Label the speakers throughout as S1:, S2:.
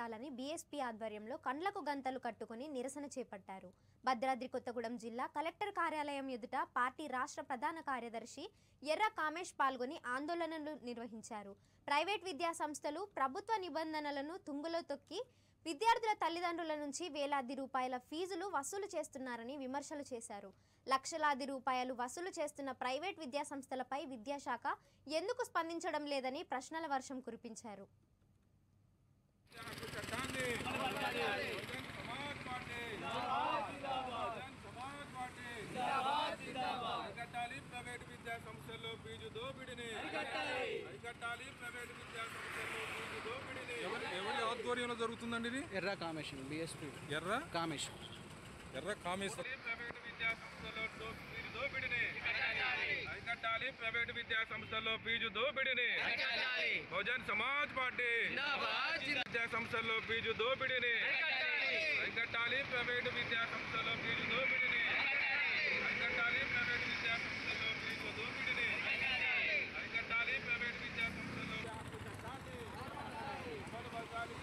S1: చేపట్టాలని బీఎస్పీ ఆధ్వర్యంలో కండ్లకు గంతలు కట్టుకుని నిరసన చేపట్టారు భద్రాద్రి కొత్తగూడెం జిల్లా కలెక్టర్ కార్యాలయం ఎదుట పార్టీ రాష్ట్ర ప్రధాన కార్యదర్శి ఎర్ర కామేష్ పాల్గొని ఆందోళనలు నిర్వహించారు ప్రైవేట్ విద్యా సంస్థలు ప్రభుత్వ నిబంధనలను తుంగలో తొక్కి విద్యార్థుల తల్లిదండ్రుల నుంచి వేలాది రూపాయల ఫీజులు వసూలు చేస్తున్నారని విమర్శలు చేశారు లక్షలాది రూపాయలు వసూలు చేస్తున్న ప్రైవేట్ విద్యా సంస్థలపై విద్యాశాఖ ఎందుకు స్పందించడం లేదని ప్రశ్నల వర్షం కురిపించారు
S2: హక్కు చట్టాన్ని బహుజన్ సమాజ్ పార్టీ బహుజన్ సమాజ్ పార్టీ అరికట్టాలి ప్రైవేట్ విద్యా సంస్థల్లో ఫీజు దోపిడిని అరికట్టాలి ప్రైవేట్ విద్యా సంస్థల్లో ఫీజు దోపిడిని ఎవరి ఆధ్వర్యంలో జరుగుతుందండి ఇది
S3: ఎర్ర కామేషన్ బిఎస్పి
S2: ఎర్ర
S3: కామేషన్
S2: ఎర్ర కామేశ్వర ప్రైవేట్ విద్యా సంస్థల్లో దో- ఫీజు దోపిడిని అరికట్టాలి ప్రైవేట్ విద్యా సంస్థల్లో ఫీజు దోపిడిని బహుజన్ సమాజ్ పార్టీ విద్యా సంస్థల్లో ఫీజు దోపిడిని అరికట్టాలి ప్రైవేట్ విద్యా సంస్థల్లో ఫీజు దోపిడిని అరికట్టాలి ప్రైవేట్ విద్యా సంస్థల్లో ఫీజు దోపిడిని అరికట్టాలి ప్రైవేట్ విద్యా సంస్థల్లో హక్కు చట్టాన్ని అమలు పరచాలి.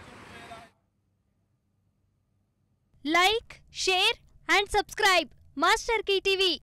S4: Like share and subscribe Master TV